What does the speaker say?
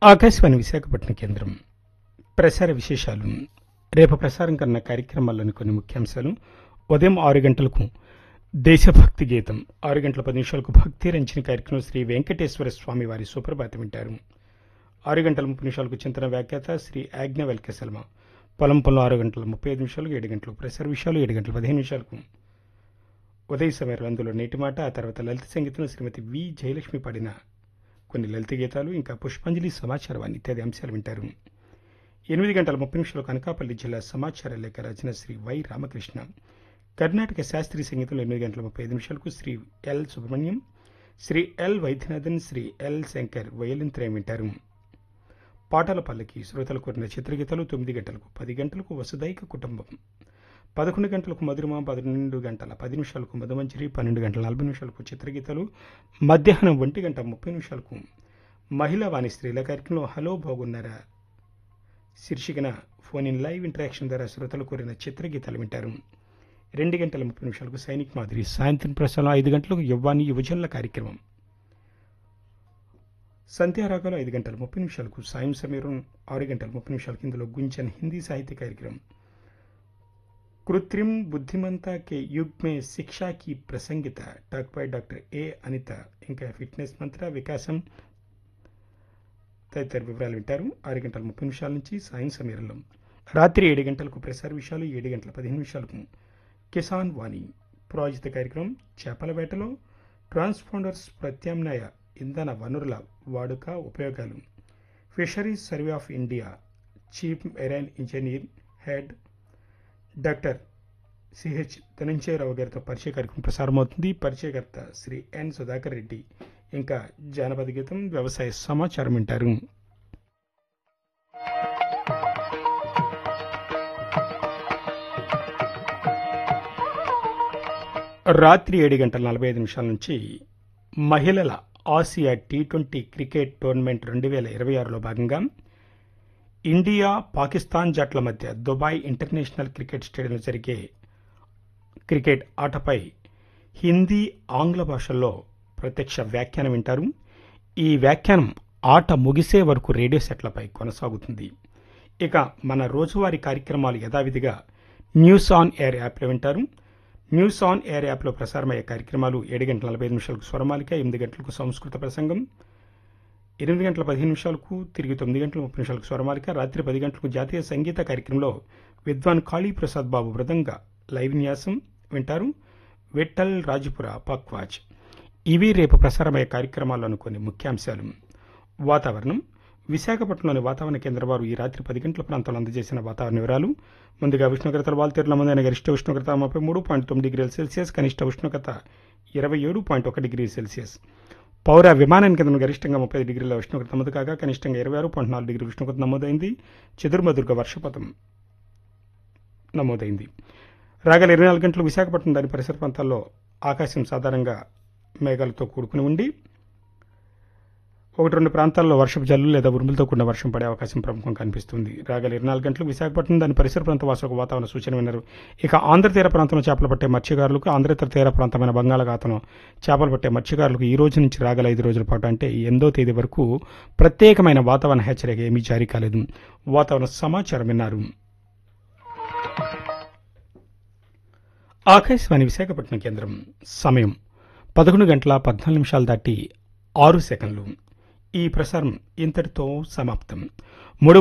ఆకాశవాణి విశాఖపట్నం కేంద్రం ప్రసార విశేషాలు రేపు ప్రసారం కన్న కార్యక్రమాల్లోని కొన్ని ముఖ్యాంశాలు ఉదయం ఆరు గంటలకు దేశభక్తి గీతం ఆరు గంటల పది నిమిషాలకు భక్తి రంచిన కార్యక్రమం శ్రీ వెంకటేశ్వర స్వామి వారి సుప్రభాతం వింటారు ఆరు గంటల ముప్పై నిమిషాలకు చింతన వ్యాఖ్యాత శ్రీ ఆజ్ఞ వెల్కెసల్మ పొలం పొలం ఆరు గంటల ముప్పై ఐదు నిమిషాలకు ఏడు గంటలకు ప్రసార విషయాలు ఏడు గంటల పదిహేను నిమిషాలకు ఉదయ సమయంలో అందులో నేటి మాట ఆ తర్వాత లలిత సంగీతం శ్రీమతి వి జయలక్ష్మి పాడిన కొన్ని లలిత గీతాలు ఇంకా పుష్పాంజలి సమాచారం ఇత్యాది అంశాలు వింటారు ఎనిమిది గంటల ముప్పై నిమిషాలకు అనకాపల్లి జిల్లా సమాచార లేఖ రచన శ్రీ వై రామకృష్ణ కర్ణాటక శాస్త్రీయ సంగీతంలో ఎనిమిది గంటల ముప్పై ఐదు నిమిషాలకు Shri L Subrahmanyam Shri L Vaidyanathan Shri L Shankar violin త్రయం వింటారు పాటల పల్లకి శ్రోతలు కోరిన చిత్రగీతాలు తొమ్మిది గంటలకు పది గంటలకు వసుదైక కుటుంబం పదకొండు గంటలకు మధురిమ పన్నెండు గంటల పది నిమిషాలకు మధుమంజరి పన్నెండు గంటల నలభై నిమిషాలకు చిత్రగీతాలు మధ్యాహ్నం ఒంటి గంట ముప్పై నిమిషాలకు మహిళా వాణి స్త్రీల కార్యక్రమంలో హలో బాగున్నారా శీర్షికన ఫోన్ ఇన్ లైవ్ ఇంటరాక్షన్ ద్వారా శ్రోతలు కోరిన చిత్రగీతాలు వింటారు రెండు గంటల ముప్పై నిమిషాలకు సైనిక్ మాదిరి సాయంత్రం ప్రసారం ఐదు గంటలకు యువ్వాని యువజనుల కార్యక్రమం సంధ్యారాగాలు ఐదు గంటల ముప్పై నిమిషాలకు సాయం సమీరం ఆరు గంటల ముప్పై నిమిషాలకు ఇందులో గుంచన్ హిందీ సాహిత్య కార్యక్రమం కృత్రిम బుద్ధిమంతా కే యుగ్ మే శిక్షా కి ప్రసంగిత talk by doctor A Anitha ఇంకా ఫిట్నెస్ మంత్ర వికాసం తదితర వివరాలు వింటారు ఆరు గంటల ముప్పై నిమిషాల నుంచి సాయం సమీరంలో రాత్రి ఏడు గంటలకు ప్రసార విషయాలు ఏడు గంటల పదిహేను నిమిషాలకు కిసాన్ వాణి ప్రాజిత కార్యక్రమం చేపల వేటలో ట్రాన్స్పాండర్స్ ప్రత్యామ్నాయ ఇంధన వనరుల వాడుక ఉపయోగాలు fisheries survey of India chief marine engineer head doctor CH Dhananjayarao గారితో పరిచయ కార్యక్రమం ప్రసారమవుతుంది పరిచయకర్త శ్రీ ఎన్ సుధాకర్ రెడ్డి ఇంకా జానపద గీతం వ్యవసాయ సమాచారం వింటారు రాత్రి ఏడు గంటల నలభై ఐదు నిమిషాల నుంచి మహిళల Asia T twenty cricket tournament రెండు వేల ఇరవై ఆరులో భాగంగా ఇండియా పాకిస్తాన్ జట్ల మధ్య దుబాయ్ ఇంటర్నేషనల్ క్రికెట్ స్టేడియంలో జరిగే క్రికెట్ ఆటపై హిందీ ఆంగ్ల భాషల్లో ప్రత్యక్ష వ్యాఖ్యానం వింటారు ఈ వ్యాఖ్యానం ఆట ముగిసే వరకు రేడియో సెట్లపై కొనసాగుతుంది ఇక మన రోజువారీ కార్యక్రమాలు యథావిధిగా న్యూస్ ఆన్ ఎయిర్ యాప్లో వింటారు న్యూస్ ఆన్ ఎయిర్ యాప్లో ప్రసారమయ్యే కార్యక్రమాలు ఏడు గంటల నలభై ఐదు నిమిషాలకు స్వరమాలిక ఎనిమిది గంటలకు సంస్కృత ప్రసంగం ఎనిమిది గంటల పదిహేను నిమిషాలకు తిరిగి తొమ్మిది గంటల ముప్పై నిమిషాలకు స్వరమాలిక రాత్రి పది గంటలకు జాతీయ సంగీత కార్యక్రమంలో విద్వాన్ కాళీ ప్రసాద్ బాబు మృదంగ లైవ్ న్యాసం వింటారు విఠల్ రాజపుర పక్వాజ్ ఇవి రేపు ప్రసారమయ్యే కార్యక్రమాల్లోని కొన్ని ముఖ్యాంశాలు వాతావరణం విశాఖపట్నంలోని వాతావరణ కేంద్ర వారు ఈ రాత్రి పది గంటల ప్రాంతంలో అందజేసిన వాతావరణ వివరాలు ముందుగా ఉష్ణోగ్రతల వాల్తీరుల ముందైన గరిష్ట ఉష్ణోగ్రత ముప్పై మూడు పాయింట్ తొమ్మిది డిగ్రీల సెల్సియస్ కనిష్ట ఉష్ణోగ్రత ఇరవై ఏడు పాయింట్ ఒక డిగ్రీ సెల్సియస్ పౌర విమానం కింద గరిష్టంగా ముప్పై డిగ్రీల ఉష్ణోగ్రత నమోదు కాగా కనిష్టంగా ఇరవై ఆరు పాయింట్ నాలుగు డిగ్రీల ఉష్ణోగ్రత నమోదైంది చెదురుమదురుగా వర్షపాతం నమోదైంది రాగల ఇరవై నాలుగు గంటలు విశాఖపట్నం దాని పరిసర ప్రాంతాల్లో ఆకాశం సాధారణంగా మేఘాలతో కూడుకుని ఉండి ఒకటి రెండు ప్రాంతాల్లో వర్షపు జల్లు లేదా ఉరుములతో కూడిన వర్షం పడే అవకాశం ప్రముఖంగా కనిపిస్తుంది రాగల ఇరవై నాలుగు గంటలకు విశాఖపట్నం దాని పరిసర ప్రాంత వాసులకు వాతావరణ సూచన విన్నారు ఇక ఆంధ్ర తీర ప్రాంతంలో చేపలు పట్టే మత్స్యకారులకు ఆంధ్రేతర తీర ప్రాంతమైన బంగాళాఖాతంలో చేపలు పట్టే మత్స్యకారులకు ఈ రోజు నుంచి రాగల ఐదు రోజుల పాటు అంటే ఎనిమిదో తేదీ వరకు ప్రత్యేకమైన వాతావరణ హెచ్చరిక ఏమీ జారీ కాలేదు వాతావరణ సమాచారం విన్నారు ఆకాశవాణి విశాఖపట్నం కేంద్రం సమయం పదకొండు గంటల పద్నాలుగు నిమిషాలు దాటి ఆరు సెకండ్లు ఈ ప్రసారం ఇంతటితో సమాప్తం మూడు